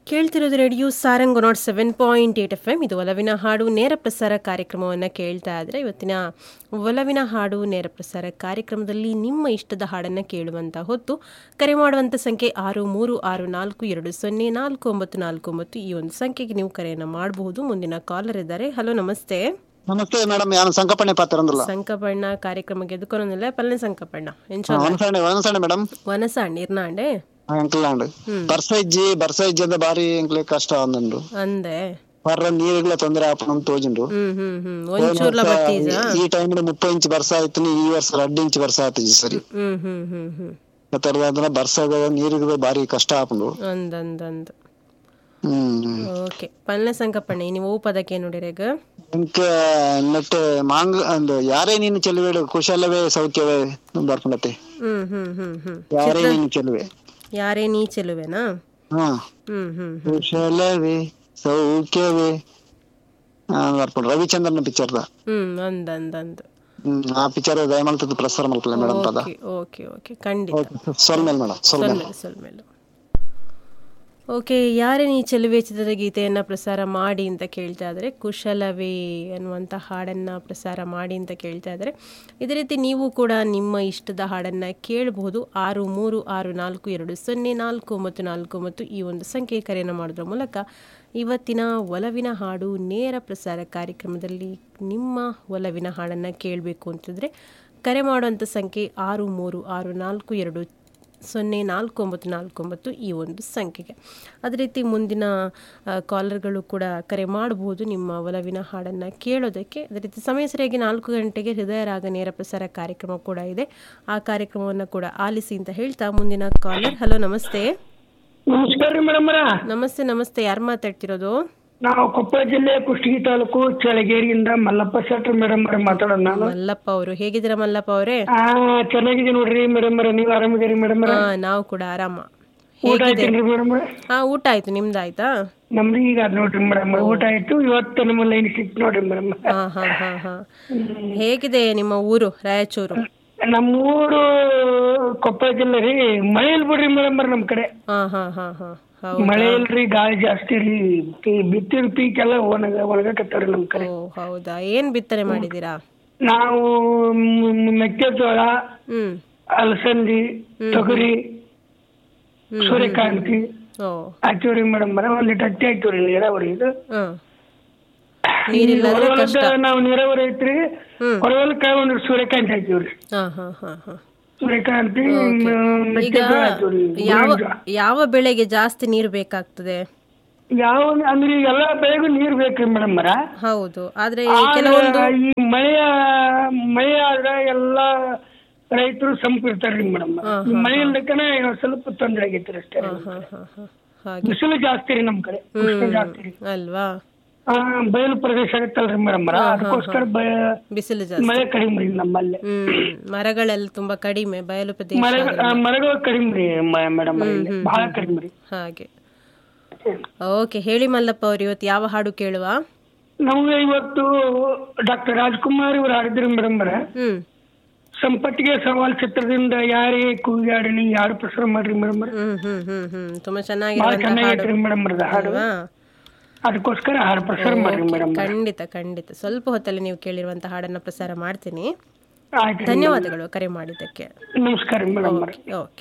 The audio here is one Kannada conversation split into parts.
ಕೇಳ್ತಿರೋದು radio Sarang nought seven point eight F M ಇದು ಒಲವಿನ ಹಾಡು ನೇರ ಪ್ರಸಾರ ಕಾರ್ಯಕ್ರಮವನ್ನು ಕೇಳ್ತಾ ಇದ್ರೆ ಇವತ್ತಿನ ಒಲವಿನ ಹಾಡು ನೇರ ಪ್ರಸಾರ ಕಾರ್ಯಕ್ರಮದಲ್ಲಿ ನಿಮ್ಮ ಇಷ್ಟದ ಹಾಡನ್ನು ಕೇಳುವಂಥ ಹೊತ್ತು ಕರೆ ಮಾಡುವಂಥ ಸಂಖ್ಯೆ ಆರು ಮೂರು ಆರು ನಾಲ್ಕು ಎರಡು ಸೊನ್ನೆ ನಾಲ್ಕು ಒಂಬತ್ತು ನಾಲ್ಕು ಒಂಬತ್ತು ಈ ಒಂದು ಸಂಖ್ಯೆಗೆ ನೀವು ಕರೆಯನ್ನು ಮಾಡಬಹುದು ಮುಂದಿನ ಕಾಲರ್ ಇದ್ದಾರೆ ಹಲೋ ನಮಸ್ತೆ ನಮಸ್ತೆ ಮೇಡಮ್ ನಾನು ಸಂಕಪಣೆ ಪಾತ್ರ ಸಂಕಪಣ್ಣ ಕಾರ್ಯಕ್ರಮಕ್ಕೆ ಎದುಕೊನೊಂದಿಲ್ಲ ಪಲ್ಲೆ ಸಂಕಪಣ್ಣ ಎಂಚ ವನಸಣೆ ವನಸಣೆ ಮೇಡಮ್ ವನಸಾಂಡ್ ಇರ್ನಾಂಡೆ ಎಂಕ್ಲಾಂಡ್ ಬರ್ಸೈಜ್ಜಿ ಬರ್ಸೈಜ್ಜಿ ಅಂತ ಬಾರಿ ಎಂಕ್ಲೆ ಕಷ್ಟ ಒಂದುಂಡು ಅಂದೆ ಬರ್ರ ನೀರಿಗ್ಲ ತೊಂದರೆ ಆಪಣ ತೋಜುಂಡು ಹ್ಮ್ ಹ್ಮ್ ಹ್ಮ್ ಒಂಚೂರ್ಲ ಬತ್ತೀಜ ಈ ಟೈಮ್ ಮುప్పೈ ಇಂಚ್ ಬರ್ಸ ಆಯ್ತು ಈ ವರ್ಷ ಎರಡು ಇಂಚ್ ಬರ್ಸ ಆಯ್ತು ಸರಿ ಹ್ಮ್ ಹ್ಮ್ ಹ್ಮ್ ಹ್ಮ್ ಮತ್ತರ್ದ ಅದನ್ನ ಬರ್ಸಾಗ ನೀರಿಗ್ ಬಾರಿ ಕಷ್ಟ ಆಪುಂಡು ಅಂದ್ ಅಂದ್ ಅಂದ್ ಹ್ಮ್ ಓಕೆ ಪಲ್ಲೆ ಸಂಕಪಣ್ಣೆ ನೀವು ಪದಕ್ಕೆ ನೋಡಿರೇಗ ಎಂಕ ನೆಟ್ಟು ಮಾಂಗ್ ಅಂದು ಯಾರೇ ನೀನು ಚೆಲುವೆ ಕುಶಲವೇ ಸೌಖ್ಯವೇ ಬರ್ಕೊಂಡತೆ ಹ್ಮ್ ಹ್ಮ್ ಹ್ಮ್ ಹ್ಮ್ ಯಾರೇ ನೀನು ಚೆಲುವೆ ಯಾರೇ ನೀ ಚೆಲುವೆನಾ ಹಾ ಹ್ಮ್ ಹ್ಮ್ ಕುಶಲವೇ ಸೌಖ್ಯವೇ ಬರ್ಕೊಂಡು ರವಿಚಂದ್ರನ್ ಪಿಕ್ಚರ್ದ ಹ್ಮ್ ಅಂದ್ ಅಂದ್ ಅಂದ್ ಹ್ಮ್ ಆ ಪಿಕ್ಚರ್ ದಯಮಾಡ್ತದ್ದು ಪ್ರಸಾರ ಮಾಡ್ಕೊಳ್ಳಿ ಮೇಡಮ್ ಪದ ಓಕೆ ಓಕೆ ಓಕೆ ಖಂಡಿತ ಸೊಲ್ಮೇಲ್ ಮೇಡಮ್ ಸೊಲ್ಮೇಲ್ ಸೊಲ್ಮೇಲೆ ಸೊಲ್ಮೇಲೆ ಓಕೆ ಯಾರೇ ನೀ ಚೆಲುವೆ ಚಿತ್ರದ ಗೀತೆಯನ್ನು ಪ್ರಸಾರ ಮಾಡಿ ಅಂತ ಕೇಳ್ತಾ ಇದ್ದಾರೆ ಕುಶಲವೇ ಅನ್ನುವಂಥ ಹಾಡನ್ನು ಪ್ರಸಾರ ಮಾಡಿ ಅಂತ ಕೇಳ್ತಾ ಇದ್ದಾರೆ ಇದೇ ರೀತಿ ನೀವು ಕೂಡ ನಿಮ್ಮ ಇಷ್ಟದ ಹಾಡನ್ನು ಕೇಳಬಹುದು ಆರು ಮೂರು ಆರು ನಾಲ್ಕು ಎರಡು ಸೊನ್ನೆ ನಾಲ್ಕು ಒಂಬತ್ತು ನಾಲ್ಕು ಒಂಬತ್ತು ಈ ಒಂದು ಸಂಖ್ಯೆ ಕರೆಯನ್ನು ಮಾಡೋದ್ರ ಮೂಲಕ ಇವತ್ತಿನ ಒಲವಿನ ಹಾಡು ನೇರ ಪ್ರಸಾರ ಕಾರ್ಯಕ್ರಮದಲ್ಲಿ ನಿಮ್ಮ ಒಲವಿನ ಹಾಡನ್ನು ಕೇಳಬೇಕು ಅಂತಿದ್ರೆ ಕರೆ ಮಾಡುವಂಥ ಸಂಖ್ಯೆ ಆರು ಮೂರು ಆರು ನಾಲ್ಕು ಎರಡು ಸೊನ್ನೆ ನಾಲ್ಕು ಒಂಬತ್ತು ನಾಲ್ಕು ಒಂಬತ್ತು ಈ ಒಂದು ಸಂಖ್ಯೆಗೆ ಅದೇ ರೀತಿ ಮುಂದಿನ ಆ, ಕಾಲರ್ಗಳು ಕೂಡ ಕರೆ ಮಾಡಬಹುದು ನಿಮ್ಮ ಒಲವಿನ ಹಾಡನ್ನು ಕೇಳೋದಕ್ಕೆ ಅದೇ ರೀತಿ ಸಮಯ ಸರಿಯಾಗಿ ನಾಲ್ಕು ಗಂಟೆಗೆ ಹೃದಯ ರಾಗ ನೇರ ಪ್ರಸಾರ ಕಾರ್ಯಕ್ರಮ ಕೂಡ ಇದೆ ಆ ಕಾರ್ಯಕ್ರಮವನ್ನು ಕೂಡ ಆಲಿಸಿ ಅಂತ ಹೇಳ್ತಾ ಮುಂದಿನ ಕಾಲರ್ ಹಲೋ ನಮಸ್ತೆ ನಮಸ್ಕಾರ ರೀ ಮೇಡಮ್ ನಮಸ್ತೆ ನಮಸ್ತೆ ಯಾರು ಮಾತಾಡ್ತಿರೋದು ನಾವು ಕೊಪ್ಪಳ ಜಿಲ್ಲೆ ಕುಷ್ಟಗಿ ತಾಲೂಕು ಚಳಗೇರಿಯಿಂದ ಮಲ್ಲಪ್ಪ ಶೆಟ್ರ್ ಮೇಡಮ್ ಮಾತಾಡೋದು ನಾನು ಮಲ್ಲಪ್ಪ ಅವರು ಹೇಗಿದ್ದೀರಾ ಮಲ್ಲಪ್ಪ ಅವರೇ ಆ ಚೆನ್ನಾಗಿದೆ ನೋಡ್ರಿ ಮೇಡಮ್ ನೀವು ಆರಾಮಿದ್ದೀರಿ ಮೇಡಮ್ ಹಾ ನಾವು ಕೂಡ ಆರಾಮ ಊಟ ಆಯ್ತೇನ್ರಿ ಮೇಡಮ್ ಹಾ ಊಟ ಆಯ್ತು ನಿಮ್ದಾಯ್ತಾ ನಮ್ದು ಈಗ ಆದ್ ನೋಡ್ರಿ ಮೇಡಮ್ ಊಟ ಆಯ್ತು ಇವತ್ತು ನಮ್ಮ ಲೈನ್ ಸಿಕ್ತು ನೋಡ್ರಿ ಮೇಡಮ್ ಹಾ ಹಾ ಹಾ ಹಾ ಹೇಗಿದೆ ನಿಮ್ಮ ಊರು ರಾಯಚೂರು ನಮ್ಮ ಊರು ಕೊಪ್ಪಳ ಜಿಲ್ಲೆ ರೀ ಮಳೆ ಇಲ್ ಬಿಡ್ರಿ ಮೇಡಮ್ ನಮ್ ಕಡೆ ಹಾ ಹಾ ಹಾ ಹಾ ಹೌದು ಮಳೆ ಇಲ್ರಿ ಗಾಳಿ ಜಾಸ್ತಿ ರೀ ಪಿ- ಬಿತ್ತಿದ ಪೀಕ್ ಎಲ್ಲ ಒಣಗ ಒಣಗಕತ್ತಾವ್ರಿ ನಮ್ ಕಡೆ ಓ ಹೌದಾ ಏನ್ ಬಿತ್ತನೆ ಮಾಡಿದ್ದೀರಾ ನಾವು ಮ್- ಮೆಕ್ಕೆಜೋಳ ಹ್ಮ್ ಅಲಸಂದಿ ತೊಗರಿ ಸೂರ್ಯಕಾಂತಿ ಓ ಹಾಕಿವ್ರಿ ಮೇಡಮ್ ಬರ ಒಂದ್ ಲೀಟರ್ ಹತ್ತಿ ಹಾಕಿವ್ರಿ ನೀರಾವರಿ ಇದು ಹಾ ನೀರಿಲ್ಲದ್ರೆ ಹೊರವಲಕ್ಕ ನಾವು ನೀರಾವರಿ ಐತ್ರಿ ಹ್ಮ್. ಹೊರವಲಕ್ಕ ಒಂದು ಸೂರ್ಯಕಾಂತಿ ಹಾಕಿವ್ರಿ ಹಾ ಹಾ ಹಾ ಹಾ ಸೂರ್ಯಕಾಂತಿ ಮ್- ಈಗ ಮೆಕ್ಕೆಜೋಳ ಹಾಕಿವ್ರಿ ಯಾವ ಯಾವ ಬೆಳೆಗೆ ಜಾಸ್ತಿ ನೀರು ಬೇಕಾಗ್ತದೆ ಯಾವ ಅಂದ್ರೆ ಈಗ ಎಲ್ಲಾ ಬೆಳೆಗೂ ನೀರ್ ಬೇಕ್ರಿ ಮೇಡಮ್ ಮರ ಹೌದು ಆದ್ರೆ ಆದ್ರೆ ಕೆಲವೊಂದು ಈ ಮಳೆಯ ಮಳೆ ಆದ್ರೆ ಎಲ್ಲಾ ರೈತರು ಸಂಪಿರ್ತಾರ್ರಿ ಮೇಡಮ್ ಮಳೆ ಇಲ್ದಕ್ಕನ ಒಂದ್ ಸ್ವಲ್ಪ ತೊಂದ್ರೆ ಆಗೈತ್ರಿ ಅಷ್ಟೇ ರೀ. ಹಾ ಹಾ ಹಾ ಹಾಗೆ ಬಿಸಿಲು ಜಾಸ್ತಿ ರೀ ನಮ್ ಕಡೆ ಉಷ್ಣ ಜಾಸ್ತಿ ರೀ ಅಲ್ವಾ ಆ, ಬಯಲು ಪ್ರದೇಶ ಆಗತ್ತಲ್ರಿ ಮೇಡಮ್ ಅದಕ್ಕೋಸ್ಕರ ಬಯ- ಬಿಸಿಲು ಜಾಸ್ತಿ ಮಳೆ ಕಡಿಮೆ ರೀ ನಮ್ಮಲ್ಲಿ ಹ್ಮ್ ಮರಗಳೆಲ್ಲ ತುಂಬಾ ಕಡಿಮೆ ಬಯಲು ಪ್ರದೇಶ ಮರ ಆ, ಮರಗಳು ಕಡಿಮೆ ರೀ ಮೇಡಮ್ ಬಹಳ ಕಡಿಮೆ ರೀ ಹಾಗೆ ಓಕೆ ಹೇಳಿ ಮಲ್ಲಪ್ಪ ಅವ್ರು ಇವತ್ತು ಯಾವ ಹಾಡು ಕೇಳುವ ನಮ್ಗೆ ಇವತ್ತು ಡಾಕ್ಟರ್ ರಾಜ್ಕುಮಾರ್ ಇವ್ರು ಹಾಡಿದ್ರಿ ಮೇಡಮ್ ಹ್ಮ್ ಸಂಪತ್ತಿಗೆ ಸವಾಲ್ ಚಿತ್ರದಿಂದ ಯಾರೇ ಕೂಗಾಡಲಿ ಯಾರು ಪ್ರಸಾರ ಮಾಡ್ರಿ ಮೇಡಮ್ ಹ್ಮ್ ಹ್ಮ್ ಹ್ಮ್ ಹ್ಮ್ ತುಂಬಾ ಬಹಳ ಚೆನ್ನಾಗಿರುವಂತ ಹಾಡು ಚೆನ್ನಾಗೈತ್ರಿ ಮೇಡಮ್ ಹಾಡು ಅಲ್ವಾ ಅದಕ್ಕೋಸ್ಕರ ಹಾಡು ಪ್ರಸಾರ ಮಾಡ್ರಿ ಮೇಡಮ್ ಖಂಡಿತ ಖಂಡಿತ ಸ್ವಲ್ಪ ಹೊತ್ತಲ್ಲಿ ನೀವು ಕೇಳಿರುವಂತ ಹಾಡನ್ನ ಪ್ರಸಾರ ಮಾಡ್ತೀನಿ ಆಯ್ತು ಧನ್ಯವಾದಗಳು ಕರೆ ಮಾಡಿದ್ದಕ್ಕೆ ನಮಸ್ಕಾರ ಮೇಡಮ್ ಓಕೆ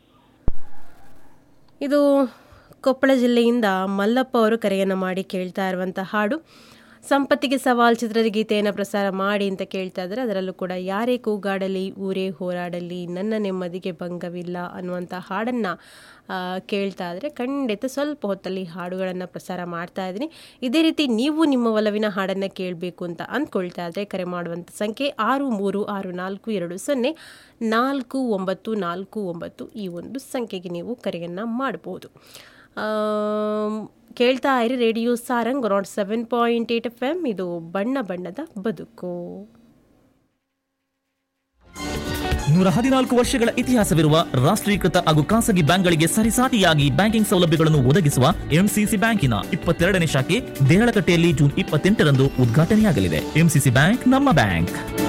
ಇದು ಕೊಪ್ಪಳ ಜಿಲ್ಲೆಯಿಂದ ಮಲ್ಲಪ್ಪ ಅವರು ಕರೆಯನ್ನು ಮಾಡಿ ಕೇಳ್ತಾ ಇರುವಂಥ ಹಾಡು ಸಂಪತ್ತಿಗೆ ಸವಾಲ್ ಚಿತ್ರದ ಗೀತೆಯನ್ನು ಪ್ರಸಾರ ಮಾಡಿ ಅಂತ ಕೇಳ್ತಾ ಇದ್ದಾರೆ ಅದರಲ್ಲೂ ಕೂಡ ಯಾರೇ ಕೂಗಾಡಲಿ ಊರೇ ಹೋರಾಡಲಿ ನನ್ನ ನೆಮ್ಮದಿಗೆ ಭಂಗವಿಲ್ಲ ಅನ್ನುವಂಥ ಹಾಡನ್ನು ಕೇಳ್ತಾ ಇದ್ರೆ ಖಂಡಿತ ಸ್ವಲ್ಪ ಹೊತ್ತಲ್ಲಿ ಹಾಡುಗಳನ್ನು ಪ್ರಸಾರ ಮಾಡ್ತಾ ಇದ್ದೀನಿ ಇದೇ ರೀತಿ ನೀವು ನಿಮ್ಮ ಒಲವಿನ ಹಾಡನ್ನು ಕೇಳಬೇಕು ಅಂತ ಅಂದ್ಕೊಳ್ತಾ ಇದ್ರೆ ಕರೆ ಮಾಡುವಂಥ ಸಂಖ್ಯೆ ಆರು ಮೂರು ಆರು ನಾಲ್ಕು ಎರಡು ಸೊನ್ನೆ ನಾಲ್ಕು ಒಂಬತ್ತು ನಾಲ್ಕು ಒಂಬತ್ತು ಈ ಒಂದು ಸಂಖ್ಯೆಗೆ ನೀವು ಕರೆಯನ್ನು ಮಾಡಬಹುದು ಆಮ್, ಕೇಳ್ತಾ ಇರಿ radio Sarang nought seven point eight F M ಇದು ಬಣ್ಣ ಬಣ್ಣದ ಬದುಕು ನೂರ ಹದಿನಾಲ್ಕು ವರ್ಷಗಳ ಇತಿಹಾಸವಿರುವ ರಾಷ್ಟ್ರೀಕೃತ ಹಾಗೂ ಖಾಸಗಿ ಬ್ಯಾಂಕ್ಗಳಿಗೆ ಸರಿಸಾಟಿಯಾಗಿ ಬ್ಯಾಂಕಿಂಗ್ ಸೌಲಭ್ಯಗಳನ್ನು ಒದಗಿಸುವ ಎಂಸಿಸಿ ಬ್ಯಾಂಕಿನ ಇಪ್ಪತ್ತೆರಡನೇ ಶಾಖೆ ದೇರಳಕಟ್ಟೆಯಲ್ಲಿ ಜೂನ್ ಇಪ್ಪತ್ತೆಂಟರಂದು ಉದ್ಘಾಟನೆಯಾಗಲಿದೆ ಎಂಸಿಸಿ ಬ್ಯಾಂಕ್ ನಮ್ಮ ಬ್ಯಾಂಕ್